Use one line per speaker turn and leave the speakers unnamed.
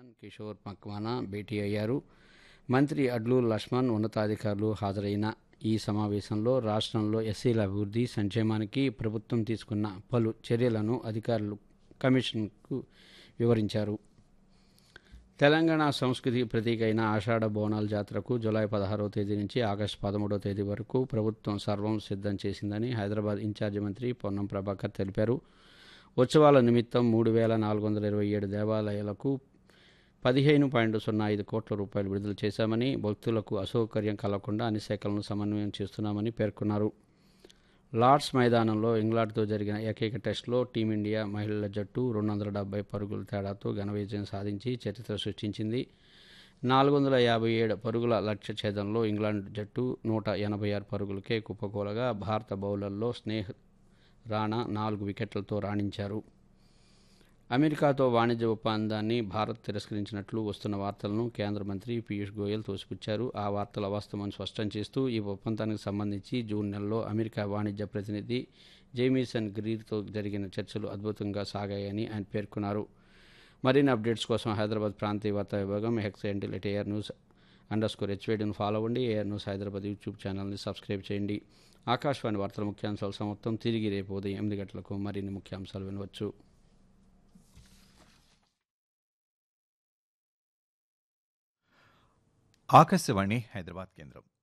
chairman Kishore Makwana భేటీ అయ్యారు మంత్రి అడ్లూరు లక్ష్మణ్ ఉన్నతాధికారులు హాజరైన ఈ సమావేశంలో రాష్ట్రంలో ఎస్సీల అభివృద్ధి సంక్షేమానికి ప్రభుత్వం తీసుకున్న పలు చర్యలను అధికారులు కమిషన్కు వివరించారు తెలంగాణ సంస్కృతి ప్రతీక అయిన ఆషాఢ బోనాల జాతరకు జూలై పదహారవ తేదీ నుంచి ఆగస్టు పదమూడవ తేదీ వరకు ప్రభుత్వం సర్వం సిద్ధం చేసిందని హైదరాబాద్ ఇన్ఛార్జి మంత్రి పొన్నం ప్రభాకర్ తెలిపారు ఉత్సవాల నిమిత్తం మూడు వేల నాలుగు వందల ఇరవై ఏడు దేవాలయాలకు పదిహేను పాయింట్ సున్నా ఐదు కోట్ల రూపాయలు విడుదల చేశామని భక్తులకు అసౌకర్యం కలగకుండా అన్ని శాఖలను సమన్వయం చేస్తున్నామని పేర్కొన్నారు లార్డ్స్ మైదానంలో ఇంగ్లాండ్తో జరిగిన ఏకైక టెస్టులో టీమిండియా మహిళల జట్టు రెండు వందల డెబ్బై పరుగుల తేడాతో ఘన విజయం సాధించి చరిత్ర సృష్టించింది నాలుగు వందల యాభై ఏడు పరుగుల లక్ష్య ఛేదంలో ఇంగ్లాండ్ జట్టు నూట ఎనభై ఆరు పరుగులకే కుప్పకూలగా భారత బౌలర్లో స్నేహ్ రాణా నాలుగు వికెట్లతో రాణించారు అమెరికాతో వాణిజ్య ఒప్పందాన్ని భారత్ తిరస్కరించినట్లు వస్తున్న వార్తలను కేంద్ర మంత్రి పీయూష్ గోయల్ తోసిపుచ్చారు ఆ వార్తల వాస్తవం స్పష్టం చేస్తూ ఈ ఒప్పందానికి సంబంధించి జూన్ నెలలో అమెరికా వాణిజ్య ప్రతినిధి జేమీసన్ గ్రీర్తో జరిగిన చర్చలు అద్భుతంగా సాగాయని ఆయన పేర్కొన్నారు మరిన్ని అప్డేట్స్ కోసం హైదరాబాద్ ప్రాంతీయ వార్తా విభాగం X handle at A I R news under score హెచ్వేడిని ఫాలో అవ్వండి ఏఆర్ న్యూస్ హైదరాబాద్ యూట్యూబ్ ఛానల్ని సబ్స్క్రైబ్ చేయండి ఆకాశవాణి వార్తల ముఖ్యాంశాలు సమాప్తం తిరిగి రేపు ఉదయం ఎనిమిది గంటలకు మరిన్ని ముఖ్యాంశాలు వినవచ్చు
ఆకాశవాణి హైదరాబాద్ కేంద్రం